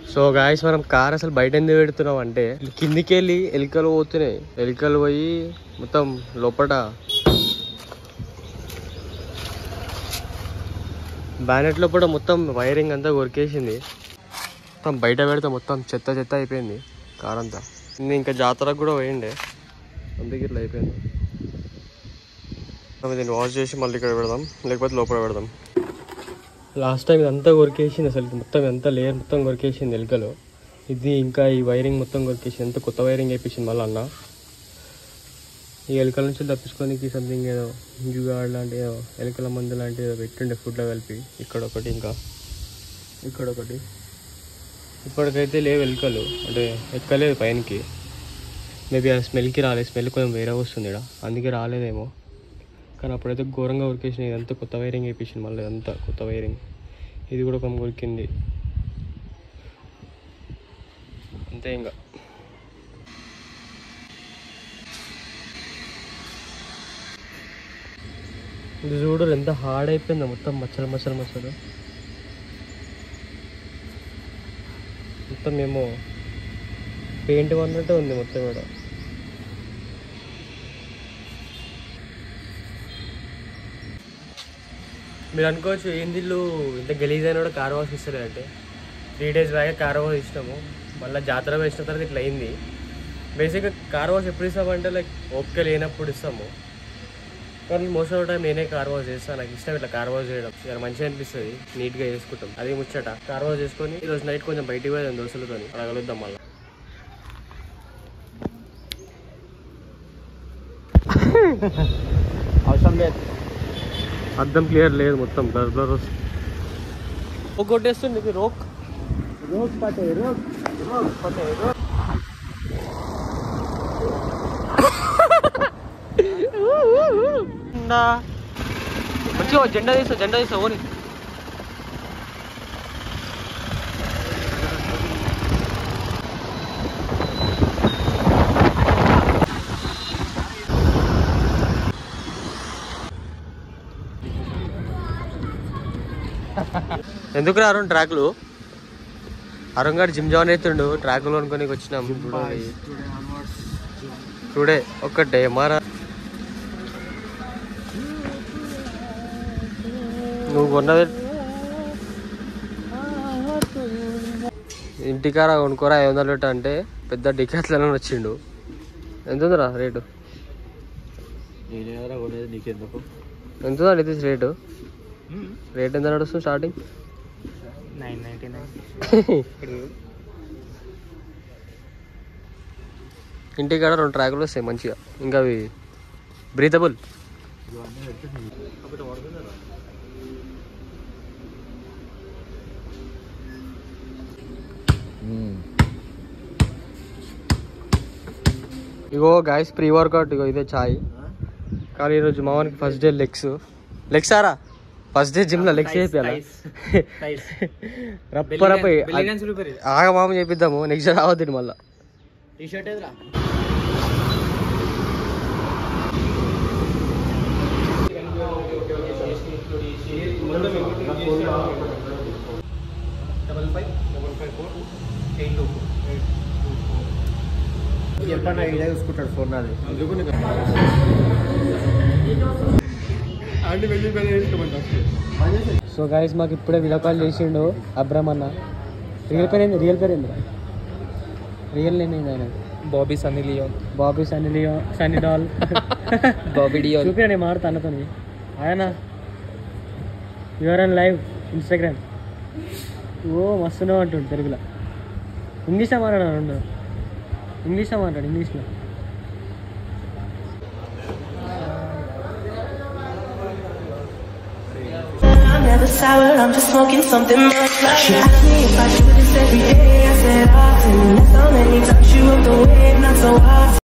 so guys మనం car అసలు బయట ఎందుకు పెడుతున్నాం అంటే కిందికి వెళ్ళి ఎలుకలు పోతున్నాయి ఎలుకలు పోయి మొత్తం లోపల బ్యానెట్ లోపల మొత్తం వైరింగ్ అంతా కొరికేసింది మొత్తం బయట పెడితే మొత్తం చెత్త చెత్త అయిపోయింది కార్ అంతా నేను ఇంకా జాతరకు కూడా పోయిండే అందుకే ఇట్లా అయిపోయింది మనం దీన్ని వాష్ చేసి మళ్ళీ ఇక్కడ పెడదాం లేకపోతే లోపల పెడదాం లాస్ట్ టైం ఇదంతా కొరికేసింది అసలు ఇది మొత్తం ఎంత లేయర్ మొత్తం కొరికేసింది ఎలుకలు ఇది ఇంకా ఈ వైరింగ్ మొత్తం కొరికేసింది ఎంత కొత్త వైరింగ్ వేయించింది మళ్ళీ అన్న ఈ ఎలుకల నుంచి తప్పించుకోనికి సంథింగ్ ఏదో ఇంజుగాడ్ లాంటి ఏదో ఎలుకల మందు లాంటి ఏదో పెట్టుండే ఫుడ్లో కలిపి ఇక్కడ ఒకటి ఇంకా ఇక్కడ ఒకటి ఇప్పటికైతే లేవు ఎలుకలు అంటే ఎక్కలేదు పైనకి మేబీ ఆ స్మెల్కి రాలేదు స్మెల్ కొంచెం వేరే వస్తుంది ఇక్కడ అందుకే రాలేదేమో కానీ అప్పుడైతే ఘోరంగా ఉరికేసినాయి ఇదంతా కొత్త వైరింగ్ వేయించింది మళ్ళీ ఇదంతా కొత్త వైరింగ్ ఇది కూడా ఒక ఉరికింది అంతే ఇంకా ఇది చూడరు ఎంత హార్డ్ అయిపోయిందో మొత్తం మచ్చలు మచ్చలు మచ్చలు మొత్తం మేము పెయింట్ అన్నట్టే ఉంది మొత్తం కూడా మీరు అనుకోవచ్చు ఏంది ఇల్లు ఇంత గలీజ్ అయినా కూడా కార్ వాష్ ఇస్తారు అంటే three days back car wash ఇస్తాము మళ్ళీ జాతర వేసిన తర్వాత ఇట్లా అయింది బేసిక్గా కార్ వాష్ ఎప్పుడు ఇస్తామంటే లైక్ ఓపిక లేనప్పుడు ఇస్తాము కానీ మోస్ట్ ఆఫ్ టైం నేనే కార్ వాష్ చేస్తాను నాకు ఇష్టం ఇట్లా కార్ వాష్ చేయడం ఇలా మంచిగా అనిపిస్తుంది నీట్గా చేసుకుంటాం అది ముచ్చట కార్ వాష్ చేసుకొని ఈరోజు నైట్ కొంచెం బయటికి పోయాం దోస్తులతో అలా కలుద్దాం మళ్ళీ అవసరం లేదు అద్దం క్లియర్ లేదు మొత్తం బ్లర్ బ్లర్ వస్తుంది ఒక కొట్టేస్తుంది ఇది రోక్ రోజ్ పటే రోజ్ రోజ్ పటే రోజ్ మంచిగా జెండా తీస్తా జెండా తీస్తా ఓని ఎందుకు రారు ట్రాక్లు అరుణ్ గారు జిమ్ జాయిన్ అవుతుండు ట్రాక్లు అనుకొని వచ్చినాం టుడే ఒక్కటే మారా నువ్వు కొన్నది ఇంటికార కొనుక్కోరా ఐదు వందలు పెట్ట అంటే పెద్ద డికాత్లలో వచ్చిండు ఎంత ఉందిరా రేటు నేను ఎవరా కొనేది నీకెందుకు ఎంత ఉందా ఇది రేటు రేట్ ఎంత నడుస్తుంది స్టార్టింగ్ నైన్ నైన్టీ నైన్ ఇంటికాడ రెండు ట్రాకులు వస్తాయి మంచిగా ఇంకా అవి బ్రీతబుల్ ఇగో గాయస్ ప్రీ వర్కౌట్ ఇగో ఇదే చాయ్ కానీ ఈరోజు మావానికి ఫస్ట్ డే లెగ్స్ లెగ్స్ ఆరా ఫస్ట్ డే జిమ్ లో లెగ్స్ చేయాలి రప్ప రప్ప ఆగ మామ చేపిద్దాము నెక్స్ట్ రావద్దు మళ్ళా టీ షర్ట్ ఎదురా చెప్పన్నా ఇడే చూసుకుంటాడు ఫోన్ నాది సో గైస్ మాకు ఇప్పుడే వీడియో కాల్ చేసిండు అబ్రహ్మ అన్న రియల్ పేరు ఏంది రియల్ పేరు ఏంది రియల్ నేమ్ ఏంది ఆయన బాబీ సన్నీ లియోన్ బాబీ సన్నీ లియో సన్నీ డాల్ బాబీ డియోన్ చూపి నేను మారుతా అన్నతో ఆయన యువర్ అండ్ లైవ్ ఇన్స్టాగ్రామ్ ఓ మస్తున్నావు అంటుండు తెలుగులో ఇంగ్లీష్లో మాట్లాడాడు ఇంగ్లీష్లో మాట్లాడు ఇంగ్లీష్లో I'm never sour, I'm just smoking something much like Ask me if I do this every day, I said often That's how many times you looked away, not so often